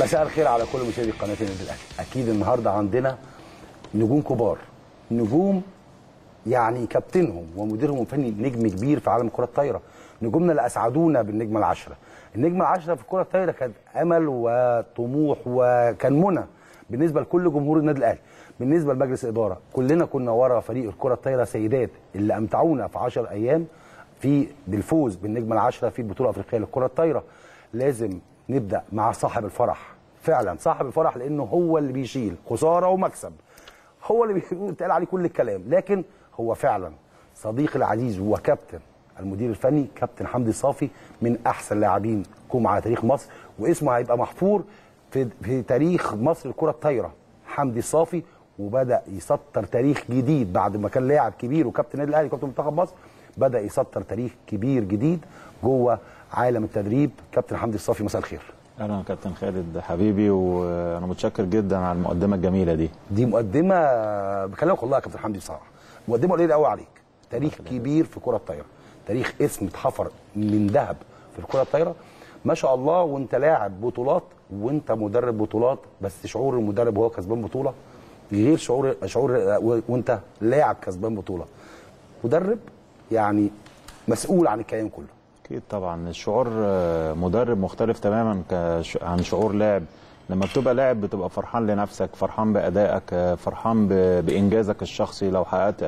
مساء الخير على كل مشاهدي قناه النادي الاهلي اكيد النهارده عندنا نجوم كبار نجوم يعني كابتنهم ومديرهم الفني نجم كبير في عالم الكره الطايره نجومنا اللي اسعدونا بالنجمه العشره النجمه العشره في الكره الطايره كانت امل وطموح وكان منى بالنسبه لكل جمهور النادي الاهلي بالنسبه لمجلس الاداره كلنا كنا ورا فريق الكره الطايره سيدات اللي امتعونا في 10 ايام في بالفوز بالنجمه العشره في البطوله الافريقيه للكره الطايره لازم نبدا مع صاحب الفرح فعلا صاحب الفرح لانه هو اللي بيشيل خساره ومكسب هو اللي بيتقال عليه كل الكلام لكن هو فعلا صديقي العزيز وكابتن المدير الفني كابتن حمدي صافي من احسن لاعبين جم على تاريخ مصر واسمه هيبقى محفور في, في تاريخ مصر الكره الطايره حمدي صافي وبدا يسطر تاريخ جديد بعد ما كان لاعب كبير وكابتن النادي الاهلي وكابتن منتخب مصر بدا يسطر تاريخ كبير جديد جوه عالم التدريب كابتن حمدي الصافي مساء الخير اهلا كابتن خالد حبيبي وانا متشكر جدا على المقدمه الجميله دي دي مقدمه بكلمك والله يا كابتن حمدي بصراحه مقدمه قليله قوي عليك تاريخ كبير في كره الطايره تاريخ اسم اتحفر من ذهب في الكره الطايره ما شاء الله وانت لاعب بطولات وانت مدرب بطولات بس شعور المدرب وهو كسبان بطوله غير شعور شعور وانت لاعب كسبان بطوله مدرب يعني مسؤول عن الكيان كله اكيد طبعا الشعور مدرب مختلف تماما عن شعور لاعب لما بتبقى لاعب بتبقى فرحان لنفسك فرحان بادائك فرحان بانجازك الشخصي لو حققت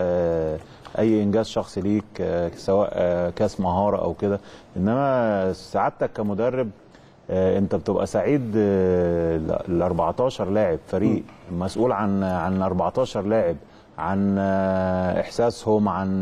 اي انجاز شخصي ليك سواء كاس مهاره او كده انما سعادتك كمدرب انت بتبقى سعيد ال 14 لاعب فريق مسؤول عن عن 14 لاعب عن احساسهم عن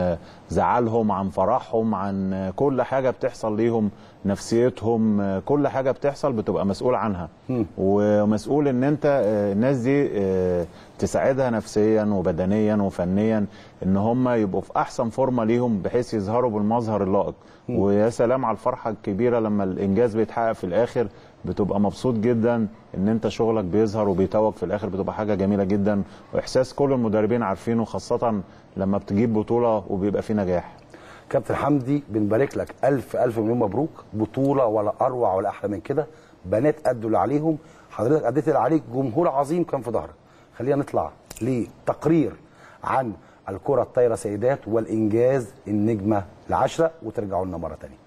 زعلهم عن فرحهم عن كل حاجه بتحصل ليهم نفسيتهم كل حاجه بتحصل بتبقى مسؤول عنها ومسؤول ان انت الناس دي تساعدها نفسيا وبدنيا وفنيا ان هم يبقوا في احسن فورمه ليهم بحيث يظهروا بالمظهر اللائق ويا سلام على الفرحه الكبيره لما الانجاز بيتحقق في الاخر بتبقى مبسوط جدا ان انت شغلك بيظهر وبيتوج في الاخر بتبقى حاجه جميله جدا واحساس كل المدربين عارفينه خاصه لما بتجيب بطوله وبيبقى في نجاح كابتن حمدي بنبارك لك الف الف مليون مبروك بطوله ولا اروع ولا احلى من كده بنات ادوا اللي عليهم حضرتك اديت اللي عليك جمهور عظيم كان في ظهرك خلينا نطلع لتقرير عن الكره الطايره سيدات والانجاز النجمه العشره وترجعوا لنا مره ثانيه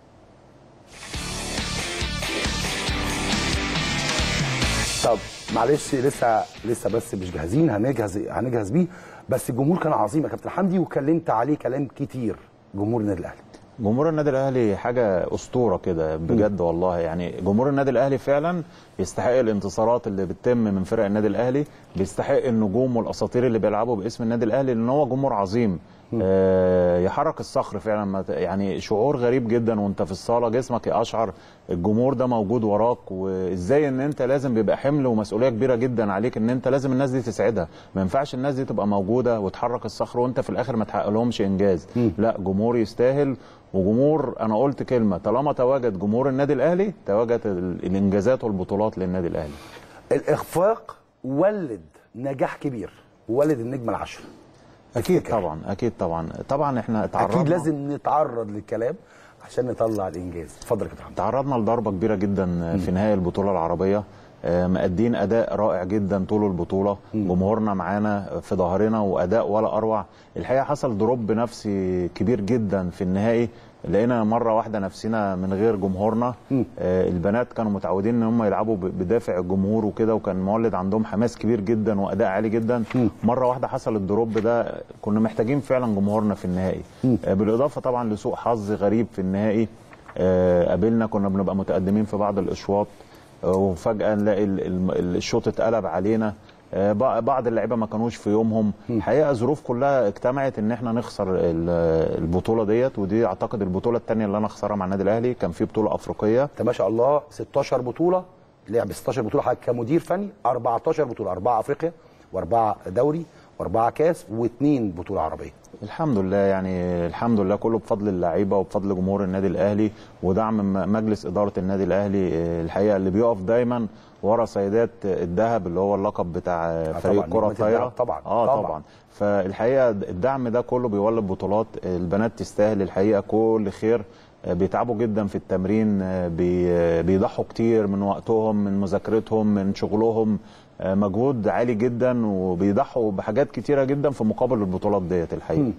طب معلش لسه لسه بس مش جاهزين هنجهز هنجهز بيه بس الجمهور كان عظيم يا كابتن حمدي وكلمت عليه كلام كتير جمهور النادي الاهلي جمهور النادي الاهلي حاجه اسطوره كده بجد والله يعني جمهور النادي الاهلي فعلا يستحق الانتصارات اللي بتتم من فرق النادي الاهلي بيستحق النجوم والاساطير اللي بيلعبوا باسم النادي الاهلي لان هو جمهور عظيم آه يحرك الصخر فعلا يعني شعور غريب جدا وانت في الصاله جسمك يقشعر الجمهور ده موجود وراك وازاي ان انت لازم بيبقى حمل ومسؤوليه كبيره جدا عليك ان انت لازم الناس دي تسعدها ما ينفعش الناس دي تبقى موجوده وتحرك الصخر وانت في الاخر ما تحقق لهمش انجاز م. لا جمهور يستاهل وجمهور انا قلت كلمه طالما تواجد جمهور النادي الاهلي تواجد الانجازات والبطولات للنادي الاهلي الاخفاق ولد نجاح كبير ولد النجمه العشره اكيد طبعا اكيد طبعا طبعا احنا تعرضنا اكيد لازم نتعرض للكلام عشان نطلع الانجاز اتفضل يا كابتن تعرضنا لضربه كبيره جدا في نهائي البطوله العربيه مأدين اداء رائع جدا طول البطوله جمهورنا معانا في ظهرنا واداء ولا اروع الحقيقه حصل دروب نفسي كبير جدا في النهائي لقينا مره واحده نفسنا من غير جمهورنا آه البنات كانوا متعودين ان هم يلعبوا بدافع الجمهور وكده وكان مولد عندهم حماس كبير جدا واداء عالي جدا م. مره واحده حصل الدروب ده كنا محتاجين فعلا جمهورنا في النهائي آه بالاضافه طبعا لسوء حظ غريب في النهائي آه قابلنا كنا بنبقى متقدمين في بعض الاشواط وفجاه نلاقي الشوط اتقلب علينا بعض اللعيبه ما كانوش في يومهم الحقيقه ظروف كلها اجتمعت ان احنا نخسر البطوله ديت ودي اعتقد البطوله الثانيه اللي انا اخسرها مع النادي الاهلي كان في بطوله افريقيه انت ما شاء الله 16 بطوله لعب 16 بطوله حضرتك كمدير فني 14 بطوله اربعه افريقيا واربعه دوري واربعه كاس واثنين بطوله عربيه الحمد لله يعني الحمد لله كله بفضل اللعيبه وبفضل جمهور النادي الاهلي ودعم مجلس اداره النادي الاهلي الحقيقه اللي بيقف دايما ورا سيدات الذهب اللي هو اللقب بتاع فريق كره الطايره طبعا اه طبعا, طبعا. فالحقيقه الدعم ده كله بيولد بطولات البنات تستاهل الحقيقه كل خير آه، بيتعبوا جدا في التمرين آه، بي- آه، بيضحوا كتير من وقتهم من مذاكرتهم من شغلهم آه، مجهود عالي جدا وبيضحوا بحاجات كتيره جدا في مقابل البطولات ديت الحقيقه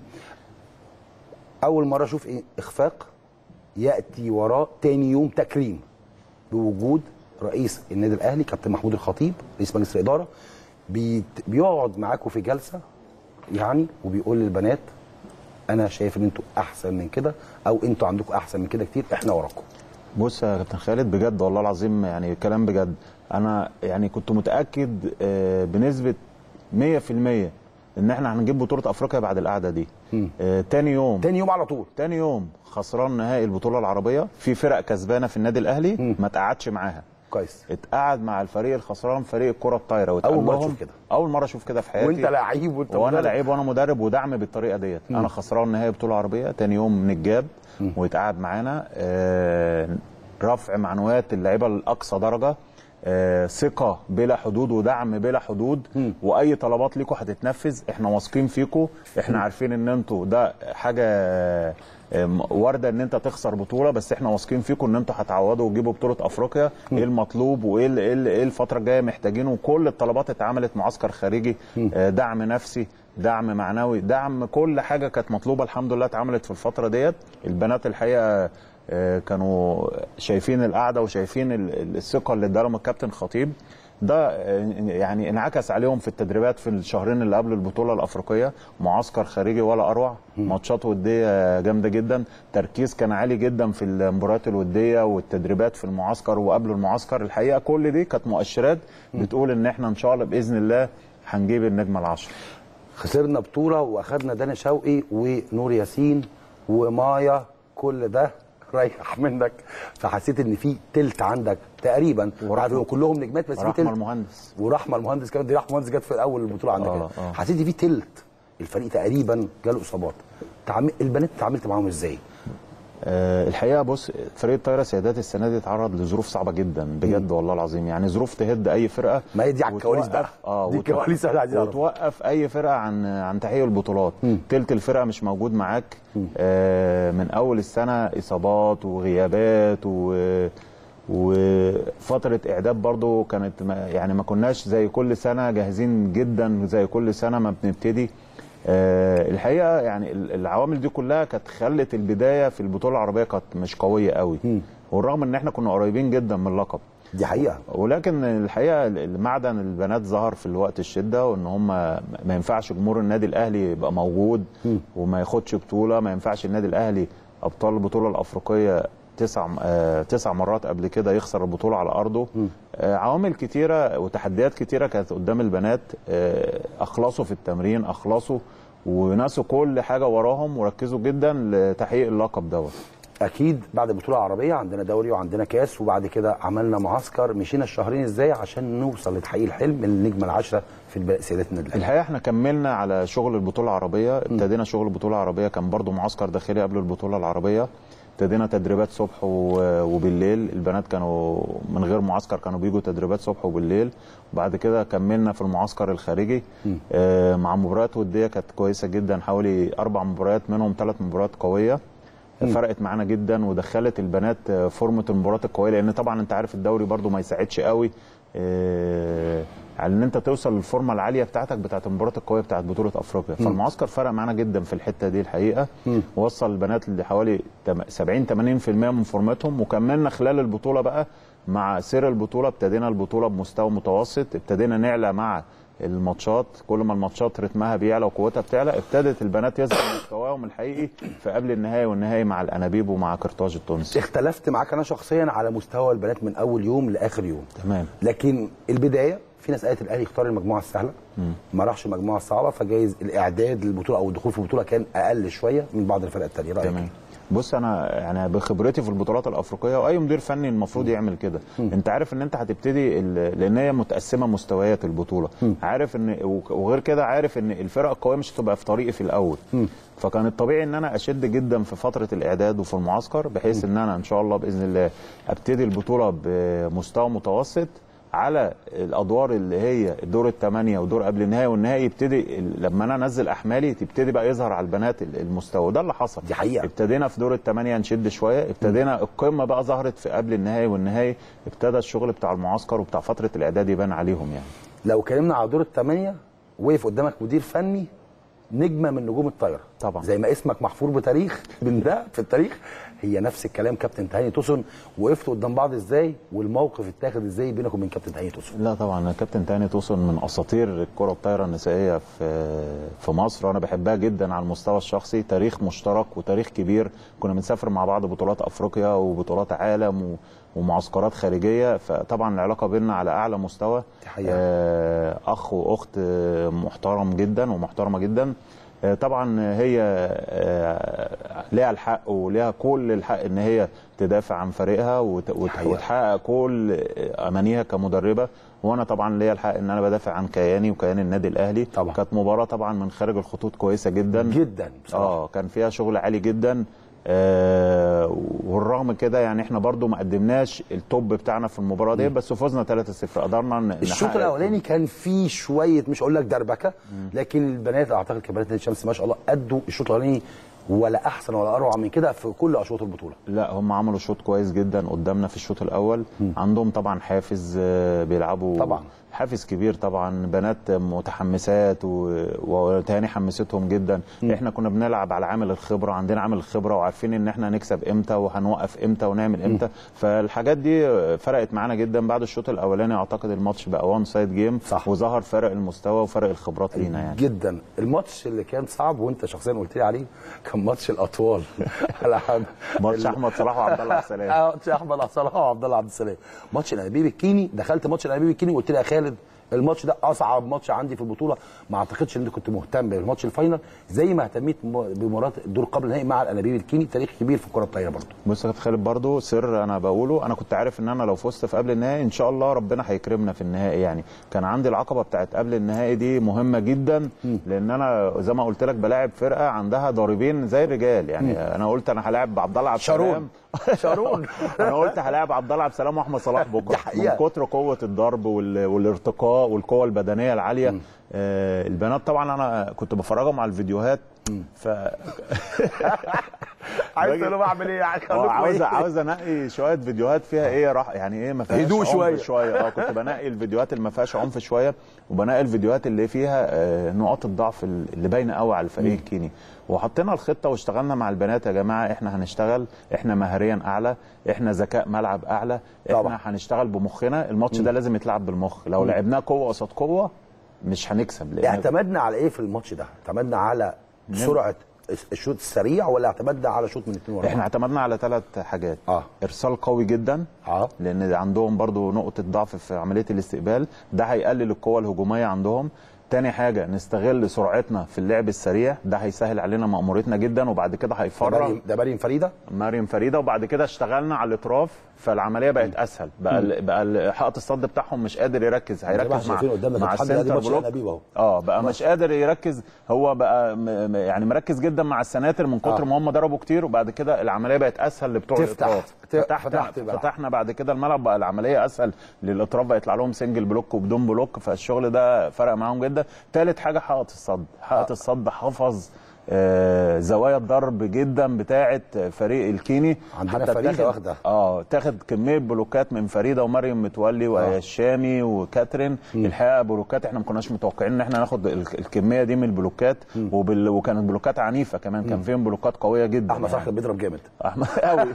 اول مره اشوف ايه اخفاق ياتي وراه تاني يوم تكريم بوجود رئيس النادي الاهلي كابتن محمود الخطيب رئيس مجلس الاداره بيت... بيقعد معاكم في جلسه يعني وبيقول للبنات انا شايف ان انتوا احسن من كده او انتوا عندكم احسن من كده كتير احنا وراكم بص يا كابتن خالد بجد والله العظيم يعني كلام بجد انا يعني كنت متاكد آه، بنسبه 100% ان احنا هنجيب بطوله افريقيا بعد القعده دي آه، تاني يوم تاني يوم على طول تاني يوم خسران نهائي البطوله العربيه في فرق كسبانه في النادي الاهلي ما تقعدش معاها كويس اتقعد مع الفريق الخسران فريق الكره الطايره واتقال أول مرة لهم- تشوف كده. اول مره اشوف كده في حياتي وانت لعيب وانت وانا مدرب. لعيب وانا مدرب ودعم بالطريقه ديت انا خسران نهائي بطوله عربيه تاني يوم نتجاب ويتقعد معانا آه، رفع معنويات اللعيبه لاقصى درجه آه، ثقه بلا حدود ودعم بلا حدود واي طلبات ليكم هتتنفذ احنا واثقين فيكم احنا عارفين ان انتوا ده حاجه آه، آه، وارده ان انت تخسر بطوله بس احنا واثقين فيكم ان انتوا هتعوضوا وتجيبوا بطوله افريقيا ايه المطلوب وايه ال- ايه ال- ايه الفتره الجايه محتاجينه وكل الطلبات اتعملت معسكر خارجي آه، دعم نفسي دعم معنوي دعم كل حاجه كانت مطلوبه الحمد لله اتعملت في الفتره ديت البنات الحقيقه آه، كانوا شايفين القعده وشايفين ال- ال- الثقه اللي ادالهم الكابتن خطيب ده آه، يعني انعكس عليهم في التدريبات في الشهرين اللي قبل البطوله الافريقيه معسكر خارجي ولا اروع ماتشات وديه جامده جدا تركيز كان عالي جدا في المباريات الوديه والتدريبات في المعسكر وقبل المعسكر الحقيقه كل دي كانت مؤشرات بتقول ان احنا ان شاء الله باذن الله هنجيب النجمه العشره خسرنا بطوله واخدنا داني شوقي ونور ياسين ومايا كل ده ريح منك فحسيت ان في تلت عندك تقريبا ورحمة كلهم نجمات بس في رحمه تلت المهندس ورحمه المهندس كمان دي رحمه المهندس جت في الاول البطوله عندك آه، كده. آه. حسيت ان في تلت الفريق تقريبا جاله اصابات تعم... البنات اتعاملت معاهم ازاي؟ آه، الحقيقه بص فريق الطايره سيدات السنه دي اتعرض لظروف صعبه جدا بجد والله العظيم يعني ظروف تهد اي فرقه ما هي دي على الكواليس بقى. وتوقف- اه دي وتوقف- الكواليس احنا عايزين نعرفها. وتوقف اي فرقه عن عن تحقيق البطولات تلت الفرقه مش موجود معاك آه من اول السنه اصابات وغيابات و وفترة إعداد برضو كانت ما يعني ما كناش زي كل سنة جاهزين جدا زي كل سنة ما بنبتدي آه الحقيقة يعني ال- العوامل دي كلها كانت خلت البداية في البطولة العربية كانت مش قوية قوي والرغم إن إحنا كنا قريبين جدا من اللقب دي حقيقه ولكن الحقيقه المعدن البنات ظهر في الوقت الشده وان هم ما ينفعش جمهور النادي الاهلي يبقى موجود وما ياخدش بطوله ما ينفعش النادي الاهلي ابطال البطوله الافريقيه تسع آه تسع مرات قبل كده يخسر البطوله على ارضه آه عوامل كتيره وتحديات كتيره كانت قدام البنات آه اخلصوا في التمرين اخلصوا ونسوا كل حاجه وراهم وركزوا جدا لتحقيق اللقب دوت اكيد بعد البطوله العربيه عندنا دوري وعندنا كاس وبعد كده عملنا معسكر مشينا الشهرين ازاي عشان نوصل لتحقيق الحلم من النجمه العاشره في الب- سيدات النادي الاهلي الحقيقه احنا كملنا على شغل البطوله العربيه ابتدينا شغل البطوله العربيه كان برضو معسكر داخلي قبل البطوله العربيه ابتدينا تدريبات صبح و- وبالليل البنات كانوا من غير معسكر كانوا بيجوا تدريبات صبح وبالليل وبعد كده كملنا في المعسكر الخارجي آه، مع مباريات وديه كانت كويسه جدا حوالي اربع مباريات منهم ثلاث مباريات قويه فرقت معانا جدا ودخلت البنات آه، فورمه المباريات القويه لان طبعا انت عارف الدوري برضو ما يساعدش قوي آه، على ان انت توصل للفورمه العاليه بتاعتك بتاعت المباريات القويه بتاعت بطوله افريقيا فالمعسكر فرق معانا جدا في الحته دي الحقيقه وصل البنات لحوالي تم- 70 80% من فورمتهم وكملنا خلال البطوله بقى مع سير البطوله ابتدينا البطوله بمستوى متوسط ابتدينا نعلى مع الماتشات كل ما الماتشات رتمها بيعلى وقوتها بتعلى ابتدت البنات يظهر مستواهم الحقيقي في قبل النهائي والنهائي مع الانابيب ومع قرطاج التونسي اختلفت معاك انا شخصيا على مستوى البنات من اول يوم لاخر يوم تمام لكن البدايه في ناس قالت الاهلي يختار المجموعه السهله ما راحش المجموعه الصعبه فجايز الاعداد للبطوله او الدخول في البطوله كان اقل شويه من بعض الفرق الثانيه رايك تمام بص انا يعني بخبرتي في البطولات الافريقيه واي مدير فني المفروض يعمل كده انت عارف ان انت هتبتدي ال- لان هي متقسمه مستويات البطوله عارف ان وك- وغير كده عارف ان الفرق القويه مش هتبقى في طريقي في الاول فكان الطبيعي ان انا اشد جدا في فتره الاعداد وفي المعسكر بحيث ان انا ان شاء الله باذن الله ابتدي البطوله بمستوى متوسط على الادوار اللي هي الدور الثمانيه ودور قبل النهائي والنهائي يبتدي لما انا انزل احمالي تبتدي بقى يظهر على البنات المستوى ده اللي حصل دي حقيقة. ابتدينا في دور الثمانيه نشد شويه ابتدينا القمه بقى ظهرت في قبل النهائي والنهائي ابتدى الشغل بتاع المعسكر وبتاع فتره الاعداد يبان عليهم يعني لو اتكلمنا على دور الثمانيه وقف قدامك مدير فني نجمه من نجوم الطايره طبعا. زي ما اسمك محفور بتاريخ من ده في التاريخ هي نفس الكلام كابتن تهاني توسن وقفتوا قدام بعض ازاي والموقف اتاخد ازاي بينك وبين كابتن تهاني توسن لا طبعا كابتن تاني توصل من اساطير الكره الطايره النسائيه في في مصر وانا بحبها جدا على المستوى الشخصي تاريخ مشترك وتاريخ كبير كنا بنسافر مع بعض بطولات افريقيا وبطولات عالم و ومعسكرات خارجيه فطبعا العلاقه بيننا على اعلى مستوى دي حقيقة. آه، اخ واخت آه، محترم جدا ومحترمه جدا آه، طبعا هي آه، ليها الحق وليها كل الحق ان هي تدافع عن فريقها وت- وت- حقيقة. وتحقق كل امانيها كمدربه وانا طبعا ليا الحق ان انا بدافع عن كياني وكيان النادي الاهلي طبعا. كانت مباراه طبعا من خارج الخطوط كويسه جدا جدا بصراحه اه كان فيها شغل عالي جدا آه والرغم كده يعني احنا برضو ما قدمناش التوب بتاعنا في المباراه دي بس فزنا 3-0 قدرنا ن- الشوط نحقق الاولاني كان فيه شويه مش هقول لك دربكه لكن البنات اعتقد كبنات نادي الشمس ما شاء الله ادوا الشوط الاولاني ولا احسن ولا اروع من كده في كل اشواط البطوله لا هم عملوا شوط كويس جدا قدامنا في الشوط الاول عندهم طبعا حافز آه، بيلعبوا طبعا. حافز كبير طبعا بنات متحمسات و- وتاني حمستهم جدا احنا كنا بنلعب على عامل الخبره عندنا عامل الخبره وعارفين ان احنا هنكسب امتى وهنوقف امتى ونعمل امتى فالحاجات دي فرقت معانا جدا بعد الشوط الاولاني اعتقد الماتش بقى وان سايد جيم صح. وظهر فرق المستوى وفرق الخبرات لينا يعني جدا الماتش اللي كان صعب وانت شخصيا قلت لي عليه كان ماتش الاطوال على حد ماتش احمد صلاح وعبد الله عبد السلام اه ماتش احمد صلاح وعبد الله عبد السلام ماتش الانابيب الكيني دخلت ماتش الانابيب الكيني وقلت لي يا خالد الماتش ده اصعب ماتش عندي في البطوله ما اعتقدش ان انت كنت مهتم بالماتش الفاينل زي ما اهتميت م- بمباراه الدور قبل النهائي مع الانابيب الكيني تاريخ كبير في الكره الطايره برضه بص يا كابتن خالد برضو سر انا بقوله انا كنت عارف ان انا لو فزت في قبل النهائي ان شاء الله ربنا هيكرمنا في النهائي يعني كان عندي العقبه بتاعت قبل النهائي دي مهمه جدا لان انا زي ما قلت لك بلاعب فرقه عندها ضاربين زي الرجال يعني انا قلت انا هلاعب عبد الله عبد شارون. السلام شارون انا قلت هلاعب عبد الله عبد السلام واحمد صلاح بكره دي حقيقة. من كتر قوه الضرب وال... والارتقاء والقوه البدنيه العاليه آه البنات طبعا انا كنت بفرجهم على الفيديوهات ف عايز باجي- تقول لهم اعمل ايه يعني اه خلوكوا عاوز إيه؟ عاوز انقي شويه فيديوهات فيها ايه راح يعني ايه ما فيهاش هدوء عنف شوية. شويه اه كنت بنقي الفيديوهات اللي ما فيهاش عنف شويه وبنقي الفيديوهات اللي فيها آه، نقاط الضعف اللي باينه قوي على الفريق الكيني وحطينا الخطه واشتغلنا مع البنات يا جماعه احنا هنشتغل احنا مهاريا اعلى احنا ذكاء ملعب اعلى احنا طبعا. هنشتغل بمخنا الماتش ده لازم يتلعب بالمخ لو لعبناه قوه قصاد قوه مش هنكسب لان اعتمدنا على ايه في الماتش ده؟ اعتمدنا على سرعه الشوط السريع ولا اعتمدنا على شوط من اثنين ورا احنا بعض؟ اعتمدنا على ثلاث حاجات اه ارسال قوي جدا اه لان عندهم برضو نقطه ضعف في عمليه الاستقبال ده هيقلل القوه الهجوميه عندهم تاني حاجه نستغل سرعتنا في اللعب السريع ده هيسهل علينا مأموريتنا جدا وبعد كده ده هيفرغ مريم- ده مريم فريده مريم فريده وبعد كده اشتغلنا على الاطراف فالعمليه بقت اسهل بقى ال- بقى ال- حائط الصد بتاعهم مش قادر يركز زي ما هيركز احنا مع شايفين قدامنا مع فتحي حمدي، ادي السنتر ماتش بلوك الأنابيب أهو. اه بقى مش قادر يركز هو بقى م- م- يعني مركز جدا مع السناتر من كتر آه. ما هم ضربوا كتير وبعد كده العمليه بقت اسهل لبتوع تفتح. الاطراف ت- فتحت فتحت الملعب. فتحنا بعد كده الملعب بقى العمليه اسهل للاطراف بقى يطلع لهم سنجل بلوك وبدون بلوك فالشغل ده فرق معاهم جدا ثالث حاجه حائط الصد حائط الصد حفظ آه، زوايا الضرب جدا بتاعه فريق الكيني عندنا حتى فريدة تاخد- واخدة. اه تاخد كميه بلوكات من فريده ومريم متولي وآية الشامي وكاترين الحقيقه بلوكات احنا ما كناش متوقعين ان احنا ناخد ال- الكميه دي من البلوكات وبال... وكانت بلوكات عنيفه كمان كان فيهم بلوكات قويه جدا احمد صلاح كان بيضرب جامد احمد قوي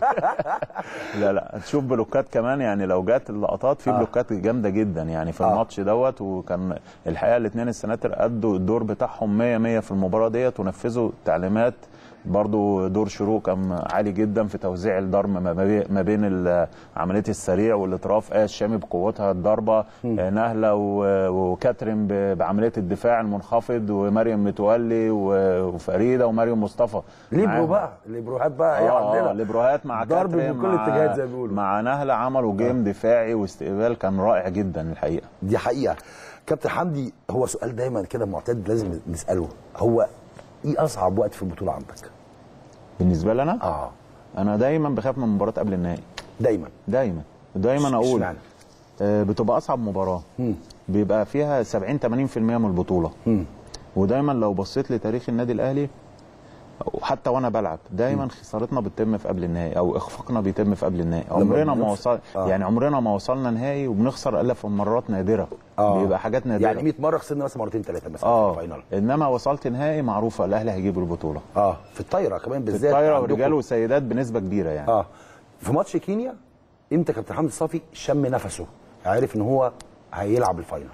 لا لا هتشوف بلوكات كمان يعني لو جت اللقطات في آه. بلوكات جامده جدا يعني في آه. الماتش دوت وكان الحقيقه الاثنين السناتر ادوا الدور بتاعهم 100 100 في المباراه ديت ونفذوا تعليمات برضو دور شروق كان عالي جدا في توزيع الضرب ما بي- ما بين ال- عمليه السريع والاطراف آه الشامي بقوتها الضربه آه نهله و- وكاترين ب- بعمليه الدفاع المنخفض ومريم متولي و- وفريده ومريم مصطفى ليبرو معاهم. بقى الليبروهات بقى هي اه عندنا اه ليبروهات مع ضرب كاترين من كل مع- الاتجاهات زي ما بيقولوا. مع نهله عملوا جيم دفاعي واستقبال كان رائع جدا الحقيقه دي حقيقه كابتن حمدي هو سؤال دايما كده معتاد لازم نساله هو ايه اصعب وقت في البطوله عندك؟ بالنسبه لي انا اه انا دايما بخاف من المباراه قبل النهائي دايما دايما دايما اقول اشمعنى؟ آه، بتبقى اصعب مباراه بيبقى فيها 70 80% من البطوله ودايما لو بصيت لتاريخ النادي الاهلي وحتى وانا بلعب دايما خسارتنا بتتم في قبل النهائي او اخفاقنا بيتم في قبل النهائي عمرنا ما بنخسر. وصل آه. يعني عمرنا ما وصلنا نهائي وبنخسر الا في مرات نادره آه. بيبقى حاجات نادره يعني 100 مره خسرنا مثلا مرتين ثلاثه مثلا اه في الفاينل انما وصلت نهائي معروفه الاهلي هيجيب البطوله اه في الطايره كمان في بالذات الطايره عندكم. والرجال والسيدات بنسبه كبيره يعني اه في ماتش كينيا امتى كابتن حمدي الصافي شم نفسه عارف ان هو هيلعب الفاينل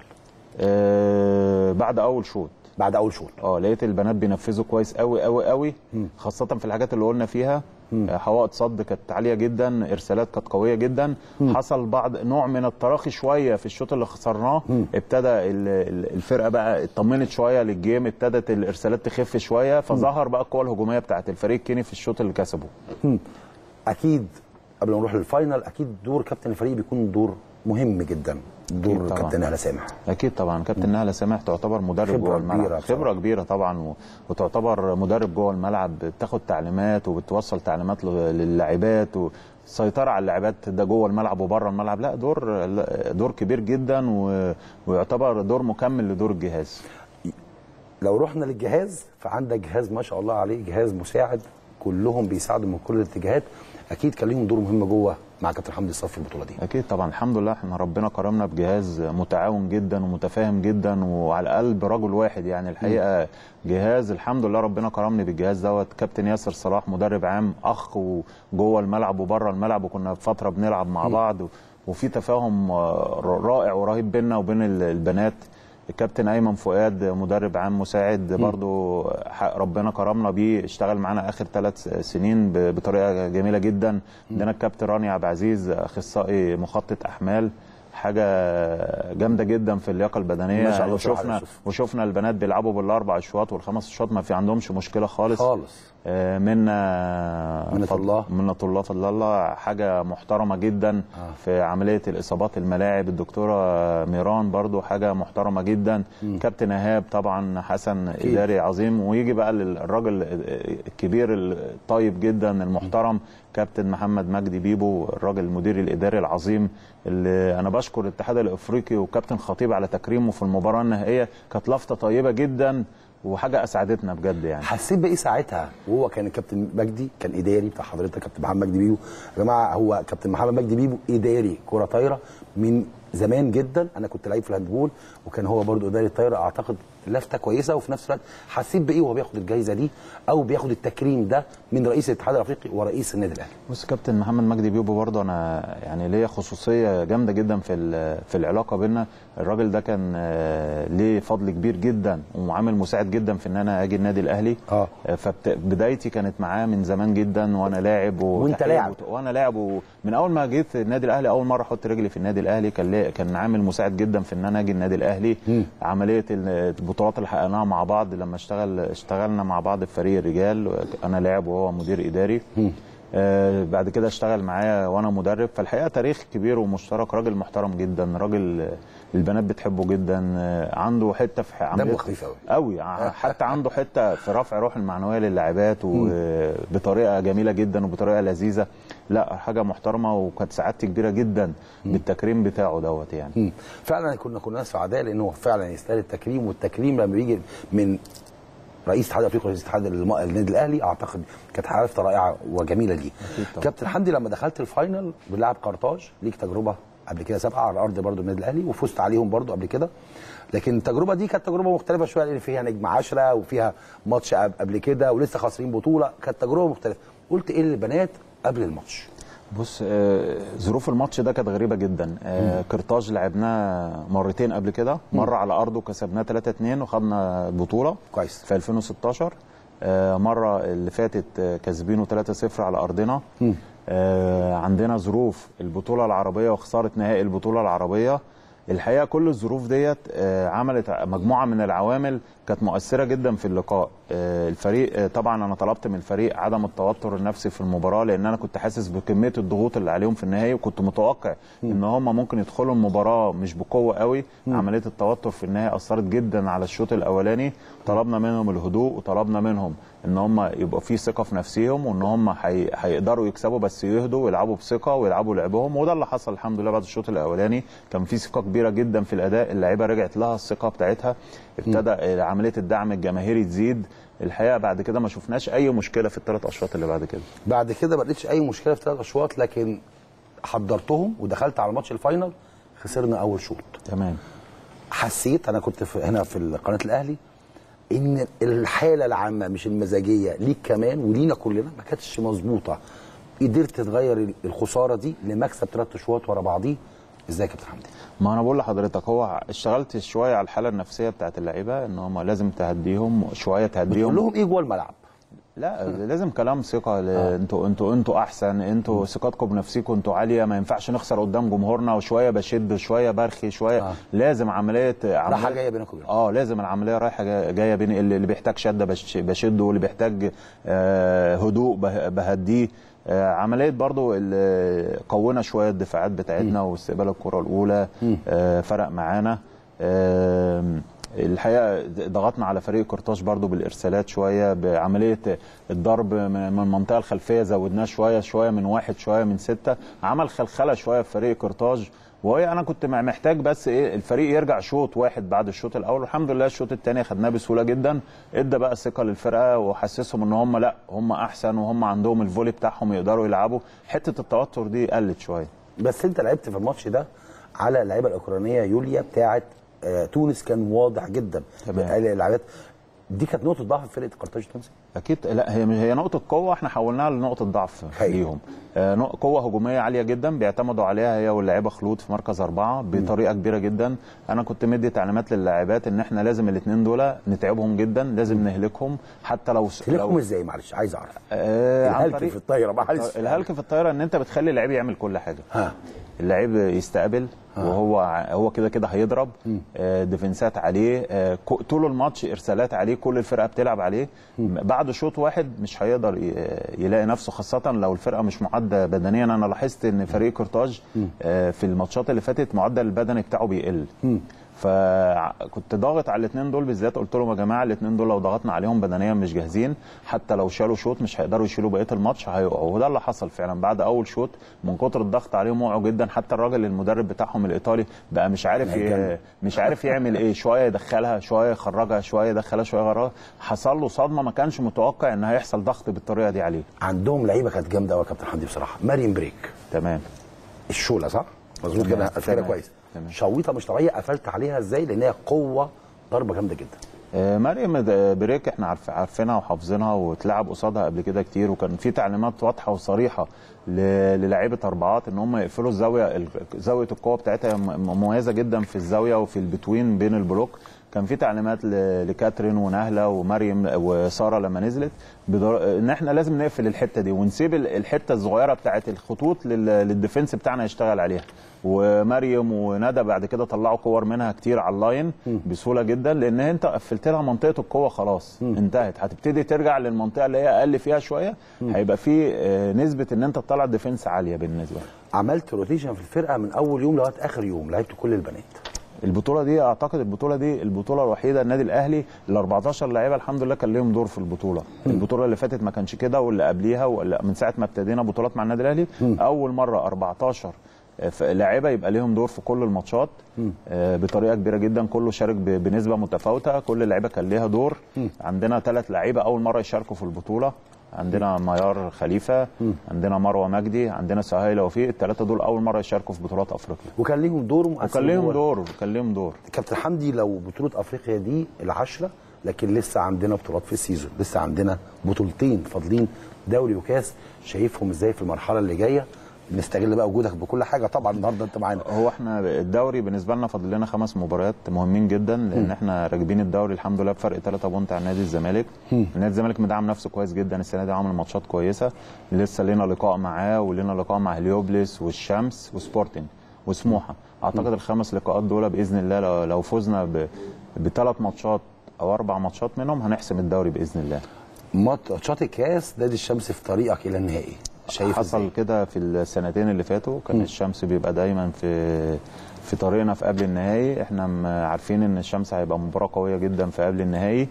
آه بعد اول شوط بعد اول شوط اه لقيت البنات بينفذوا كويس قوي قوي قوي خاصه في الحاجات اللي قلنا فيها آه، حوائط صد كانت عاليه جدا ارسالات كانت قويه جدا حصل بعض نوع من التراخي شويه في الشوط اللي خسرناه ابتدى ال- ال- الفرقه بقى اطمنت شويه للجيم ابتدت الارسالات تخف شويه فظهر بقى القوه الهجوميه بتاعت الفريق الكيني في الشوط اللي كسبه اكيد قبل ما نروح للفاينل اكيد دور كابتن الفريق بيكون دور مهم جدا دور طبعاً. كابتن نهله سامح اكيد طبعا كابتن نهله سامح تعتبر مدرب خبرة جوه الملعب كبيرة بصراحة. خبره كبيره طبعا و... وتعتبر مدرب جوه الملعب بتاخد تعليمات وبتوصل تعليمات ل- للاعبات والسيطره على اللاعبات ده جوه الملعب وبره الملعب لا دور دور كبير جدا و... ويعتبر دور مكمل لدور الجهاز لو رحنا للجهاز فعندك جهاز ما شاء الله عليه جهاز مساعد كلهم بيساعدوا من كل الاتجاهات اكيد كان ليهم دور مهم جوه مع كابتن حمدي الصافي في البطوله دي اكيد طبعا الحمد لله احنا ربنا كرمنا بجهاز متعاون جدا ومتفاهم جدا وعلى قلب رجل واحد يعني الحقيقه جهاز الحمد لله ربنا كرمني بالجهاز دوت كابتن ياسر صلاح مدرب عام اخ وجوه الملعب وبره الملعب وكنا فتره بنلعب مع بعض وفي تفاهم آه، رائع ورهيب بيننا وبين ال- البنات الكابتن ايمن فؤاد مدرب عام مساعد برضو ح- ربنا كرمنا بيه اشتغل معانا اخر ثلاث سنين ب- بطريقه جميله جدا عندنا الكابتن راني عبد العزيز اخصائي مخطط احمال حاجه جامده جدا في اللياقه البدنيه ما شاء الله بصراحة وشفنا يا يوسف. وشفنا البنات بيلعبوا بالاربع اشواط والخمس اشواط ما في عندهمش مشكله خالص خالص آه، منا منة فضل- الله. منة الله فضل الله حاجة محترمة جدا آه. في عملية الإصابات الملاعب الدكتورة ميران برضو حاجة محترمة جدا كابتن إيهاب طبعا حسن إداري عظيم ويجي بقى للراجل الكبير الطيب جدا المحترم كابتن محمد مجدي بيبو الراجل المدير الإداري العظيم اللي أنا بشكر الاتحاد الإفريقي وكابتن خطيب على تكريمه في المباراة النهائية كانت لفتة طيبة جدا وحاجة أسعدتنا بجد يعني حسيت بايه ساعتها وهو كان الكابتن مجدي كان اداري بتاع حضرتك كابتن محمد مجدي بيبو يا جماعه هو كابتن محمد مجدي بيبو اداري كره طايره من زمان جدا انا كنت لعيب في الهاندبول وكان هو برضو اداري الطايره اعتقد لفته كويسه وفي نفس الوقت حسيت بايه وهو بياخد الجائزه دي او بياخد التكريم ده من رئيس الاتحاد الافريقي ورئيس النادي الاهلي بص كابتن محمد مجدي بيبو برضه انا يعني ليا خصوصيه جامده جدا في ال- في العلاقه بينا الراجل ده كان آه، ليه فضل كبير جدا وعامل مساعد جدا في ان انا اجي النادي الاهلي آه. فبدايتي كانت معاه من زمان جدا وانا لاعب وأنت وتحقيق لاعب. وت- وانا لاعب ومن اول ما جيت النادي الاهلي اول مره احط رجلي في النادي الاهلي كان ليه كان عامل مساعد جدا في ان انا اجي النادي الاهلي عمليه ال- البطولات اللي حققناها مع بعض لما اشتغل اشتغلنا مع بعض في فريق الرجال انا لاعب وهو مدير اداري آه بعد كده اشتغل معايا وانا مدرب فالحقيقه تاريخ كبير ومشترك راجل محترم جدا راجل آه، البنات بتحبه جدا آه، عنده حته في عمليه خفيف أوي. قوي حتى عنده حته في رفع روح المعنويه للاعبات وبطريقه جميله جدا وبطريقه لذيذه لا حاجه محترمه وكانت سعادتي كبيره جدا بالتكريم بتاعه دوت يعني مم. فعلا كنا كنا ناس سعداء لان هو فعلا يستاهل التكريم والتكريم لما بيجي من رئيس الاتحاد الافريقي ورئيس اتحاد الم- النادي الاهلي اعتقد كانت حركه رائعه وجميله ليه طبعا. كابتن حمدي لما دخلت الفاينل بنلعب قرطاج ليك تجربه قبل كده سابقه على ارض برضو النادي الاهلي وفزت عليهم برضو قبل كده لكن التجربه دي كانت تجربه مختلفه شويه لان فيها نجم عشرة وفيها ماتش قب- قبل كده ولسه خاسرين بطوله كانت تجربه مختلفه قلت ايه للبنات قبل الماتش بص آه، ظروف الماتش ده كانت غريبه جدا آه، قرطاج لعبناه مرتين قبل كده مره على ارضه كسبناه 3 2 وخدنا البطوله كويس. في 2016 آه، مره اللي فاتت آه، كسبينه 3 0 على ارضنا آه، عندنا ظروف البطوله العربيه وخساره نهائي البطوله العربيه الحقيقه كل الظروف ديت آه، عملت مجموعه من العوامل كانت مؤثره جدا في اللقاء آه، الفريق آه، طبعا انا طلبت من الفريق عدم التوتر النفسي في المباراه لان انا كنت حاسس بكميه الضغوط اللي عليهم في النهائي وكنت متوقع ان هم ممكن يدخلوا المباراه مش بقوه قوي عمليه التوتر في النهائي اثرت جدا على الشوط الاولاني طلبنا منهم الهدوء وطلبنا منهم ان هم يبقى في ثقه في نفسهم وان هم هي- هيقدروا يكسبوا بس يهدوا ويلعبوا بثقه ويلعبوا لعبهم وده اللي حصل الحمد لله بعد الشوط الاولاني كان في ثقه كبيره جدا في الاداء اللعيبه رجعت لها الثقه بتاعتها ابتدى عمليه الدعم الجماهيري تزيد الحقيقه بعد كده ما شفناش اي مشكله في الثلاث اشواط اللي بعد كده بعد كده ما لقيتش اي مشكله في ثلاث اشواط لكن حضرتهم ودخلت على ماتش الفاينل خسرنا اول شوط تمام حسيت انا كنت في هنا في قناه الاهلي ان الحاله العامه مش المزاجيه ليك كمان ولينا كلنا ما كانتش مظبوطه قدرت تغير الخساره دي لمكسب ثلاث اشواط ورا بعضيه ازاي يا كابتن حمدي ما انا بقول لحضرتك هو اشتغلت شويه على الحاله النفسيه بتاعت اللعيبه ان هم لازم تهديهم شويه بتقول تهديهم لهم ايه جوه الملعب لا لازم كلام ثقه ل- انتوا انتوا انتوا احسن انتوا ثقتكم بنفسكم انتوا عاليه ما ينفعش نخسر قدام جمهورنا وشويه بشد شويه برخي شويه آه. آه. لازم عمليه راحه عملية- جايه بينك وبينهم اه لازم العمليه رايحه جايه- جايه بين اللي اللي بيحتاج شده بش- بشده واللي بيحتاج آه هدوء به- بهديه آه عمليه برضو اللي قونا شويه الدفاعات بتاعتنا واستقبال الكره الاولى آه فرق معانا آه الحقيقه ضغطنا على فريق قرطاج برضو بالارسالات شويه بعمليه الضرب من من المنطقه الخلفيه زودناه شويه شويه من واحد شويه من سته عمل خلخله شويه في فريق قرطاج وهي انا كنت مع- محتاج بس ايه الفريق يرجع شوط واحد بعد الشوط الاول والحمد لله الشوط الثاني خدناه بسهوله جدا ادى بقى ثقه للفرقه وحسسهم ان هم لا هم احسن وهم عندهم الفولي بتاعهم يقدروا يلعبوا حته التوتر دي قلت شويه بس انت لعبت في الماتش ده على اللعيبه الاوكرانيه يوليا بتاعه آه تونس كان واضح جدا تمام. اللعيبات دي كانت نقطه ضعف فرقه قرطاج التونسي اكيد لا هي هي نقطه قوه احنا حولناها لنقطه ضعف حقيقي. ليهم آه، نق- قوه هجوميه عاليه جدا بيعتمدوا عليها هي واللاعيبه خلود في مركز اربعه بطريقه كبيره جدا انا كنت مدي تعليمات للاعبات ان احنا لازم الاثنين دول نتعبهم جدا لازم نهلكهم حتى لو تلكم ازاي معلش عايز اعرف آه عن الهلك طريق- في الطايره معلش الهلك في الطايره ان انت بتخلي اللعيب يعمل كل حاجه ها اللعيب يستقبل وهو ع- هو كده كده هيضرب آه، ديفنسات عليه آه، كو- طول الماتش ارسالات عليه كل الفرقه بتلعب عليه بعد شوط واحد مش هيقدر ي- يلاقي نفسه خاصه لو الفرقه مش معده بدنيا انا لاحظت ان فريق قرطاج آه، في الماتشات اللي فاتت معدل البدني بتاعه بيقل فكنت ضاغط على الاثنين دول بالذات قلت لهم يا جماعه الاثنين دول لو ضغطنا عليهم بدنيا مش جاهزين حتى لو شالوا شوط مش هيقدروا يشيلوا بقيه الماتش هيقعوا وده اللي حصل فعلا بعد اول شوط من كتر الضغط عليهم وقعوا جدا حتى الراجل المدرب بتاعهم الايطالي بقى مش عارف ي... مش عارف يعمل ايه شويه يدخلها شويه يخرجها شويه يدخلها شويه يغرقها حصل له صدمه ما كانش متوقع ان هيحصل ضغط بالطريقه دي عليه عندهم لعيبه كانت جامده قوي يا كابتن حمدي بصراحه مريم بريك تمام الشوله صح مظبوط تمام، كده كده تمام، كويس تمام. شويطه مش طبيعيه قفلت عليها ازاي لان هي قوه ضربه جامده جدا آه، مريم د- بريك احنا عارف عارفينها وحافظينها واتلعب قصادها قبل كده كتير وكان في تعليمات واضحه وصريحه ل- للاعيبه اربعات ان هم يقفلوا الزاويه ال- زاويه القوه بتاعتها م- مميزه جدا في الزاويه وفي البتوين بين البلوك كان في تعليمات ل- لكاترين ونهله ومريم وساره لما نزلت بدر... ان احنا لازم نقفل الحته دي ونسيب ال- الحته الصغيره بتاعت الخطوط لل... للديفنس بتاعنا يشتغل عليها ومريم وندى بعد كده طلعوا كور منها كتير على اللاين بسهوله جدا لان انت قفلت لها منطقه القوه خلاص انتهت هتبتدي ترجع للمنطقه اللي هي اقل فيها شويه هيبقى في آه، نسبه ان انت تطلع ديفنس عاليه بالنسبه لك. عملت روتيشن في الفرقه من اول يوم لغايه اخر يوم لعبت كل البنات البطوله دي اعتقد البطوله دي البطوله الوحيده النادي الاهلي ال 14 لعيبه الحمد لله كان ليهم دور في البطوله البطوله اللي فاتت ما كانش كده واللي قبليها واللي من ساعه ما ابتدينا بطولات مع النادي الاهلي اول مره 14 ف- لعيبه يبقى ليهم دور في كل الماتشات آه، بطريقه كبيره جدا كله شارك ب- بنسبه متفاوته كل اللعيبه كان ليها دور عندنا ثلاث لعيبه اول مره يشاركوا في البطوله عندنا ميار خليفه عندنا مروه مجدي عندنا سهيله وفيق الثلاثه دول اول مره يشاركوا في بطولات افريقيا وكان ليهم دور مؤثر وكان ليهم جوه. دور كان ليهم دور كابتن حمدي لو بطوله افريقيا دي العشره لكن لسه عندنا بطولات في السيزون لسه عندنا بطولتين فاضلين دوري وكاس شايفهم ازاي في المرحله اللي جايه نستغل بقى وجودك بكل حاجه طبعا النهارده انت معانا هو احنا الدوري بالنسبه لنا فاضل لنا خمس مباريات مهمين جدا لان احنا راكبين الدوري الحمد لله بفرق 3 بونت عن نادي الزمالك نادي الزمالك مدعم نفسه كويس جدا السنه دي عامل ماتشات كويسه لسه لنا لقاء معاه ولنا لقاء مع هليوبلس والشمس وسبورتنج وسموحه اعتقد الخمس لقاءات دول باذن الله لو- لو فزنا ب- بثلاث ماتشات او اربع ماتشات منهم هنحسم الدوري باذن الله ماتشات الكاس نادي الشمس في طريقك الى النهائي شايف حصل إزاي؟ كده في السنتين اللي فاتوا كان الشمس بيبقى دايما في في طريقنا في قبل النهائي احنا م- عارفين ان الشمس هيبقى مباراه قويه جدا في قبل النهائي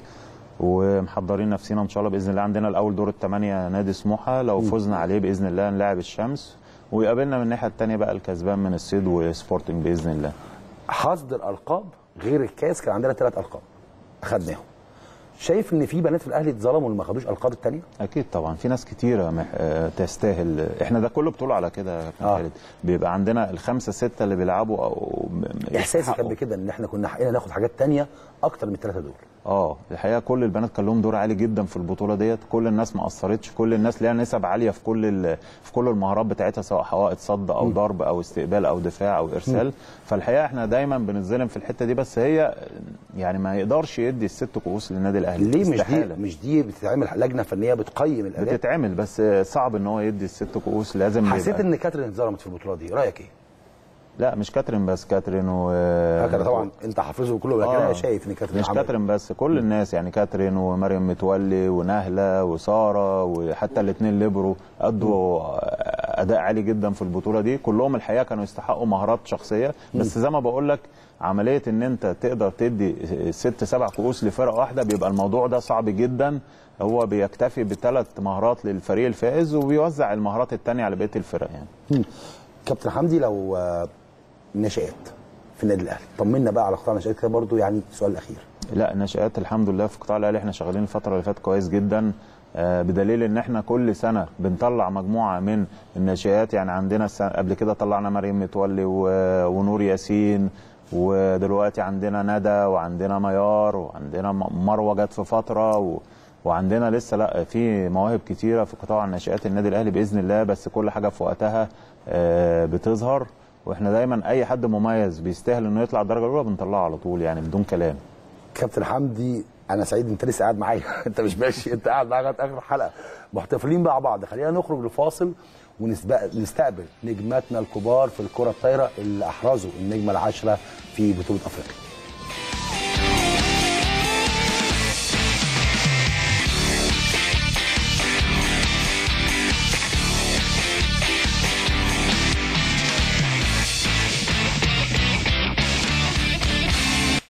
ومحضرين نفسنا ان شاء الله باذن الله عندنا الاول دور الثمانيه نادي سموحه لو فزنا عليه باذن الله نلاعب الشمس ويقابلنا من الناحيه الثانيه بقى الكسبان من الصيد وسبورتنج باذن الله حصد الالقاب غير الكاس كان عندنا ثلاث القاب اخدناهم شايف ان في بنات في الاهلي اتظلموا اللي ما خدوش القاب الثانيه اكيد طبعا في ناس كتيره مح... آه، تستاهل احنا ده كله بطوله على كده يا كابتن آه. خالد بيبقى عندنا الخمسه سته اللي بيلعبوا او م- احساسي كان يستحقوا. بكده ان احنا كنا حقنا ناخد حاجات تانية اكتر من الثلاثه دول اه الحقيقه كل البنات كان لهم دور عالي جدا في البطوله ديت كل الناس ما قصرتش كل الناس ليها نسب عاليه في كل ال... في كل المهارات بتاعتها سواء حوائط صد او ضرب او استقبال او دفاع او ارسال فالحقيقه احنا دايما بنتظلم في الحته دي بس هي يعني ما يقدرش يدي الست كؤوس للنادي الاهلي ليه مش دي استحالة. مش دي بتتعمل لجنه فنيه بتقيم الاداء بتتعمل بس صعب ان هو يدي الست كؤوس لازم حسيت يبقى- ان كاترين اتظلمت في البطوله دي رايك ايه؟ لا مش كاترين بس كاترين و كاترين طبعا انت حافظه كله لكن انا شايف ان كاترين مش عملت- كاترين بس كل الناس يعني كاترين ومريم متولي ونهله وساره وحتى الاثنين ليبرو ادوا اداء عالي جدا في البطوله دي كلهم الحقيقه كانوا يستحقوا مهارات شخصيه بس زي ما بقول لك عمليه ان انت تقدر تدي ست سبع كؤوس لفرقه واحده بيبقى الموضوع ده صعب جدا هو بيكتفي بثلاث مهارات للفريق الفائز وبيوزع المهارات الثانيه على بقيه الفرق يعني مم. كابتن حمدي لو آه، ناشئات في النادي الاهلي طمنا بقى على قطاع الناشئات كده برضو يعني السؤال الاخير لا النشآت الحمد لله في قطاع الاهلي احنا شغالين الفتره اللي فاتت كويس جدا آه، بدليل ان احنا كل سنه بنطلع مجموعه من الناشئات يعني عندنا السنة قبل كده طلعنا مريم متولي و- ونور ياسين ودلوقتي عندنا ندى وعندنا ميار وعندنا م- مروه جت في فتره و وعندنا لسه لا في مواهب كتيره في قطاع الناشئات النادي الاهلي باذن الله بس كل حاجه في وقتها آه، بتظهر واحنا دايما اي حد مميز بيستاهل انه يطلع الدرجه الاولى بنطلعه على طول يعني بدون كلام كابتن حمدي انا سعيد انت لسه قاعد معايا انت مش ماشي انت قاعد معايا لغايه اخر الحلقه محتفلين مع بعض خلينا نخرج لفاصل ونستقبل نجماتنا الكبار في الكره الطايره اللي احرزوا النجمه العاشره في بطوله افريقيا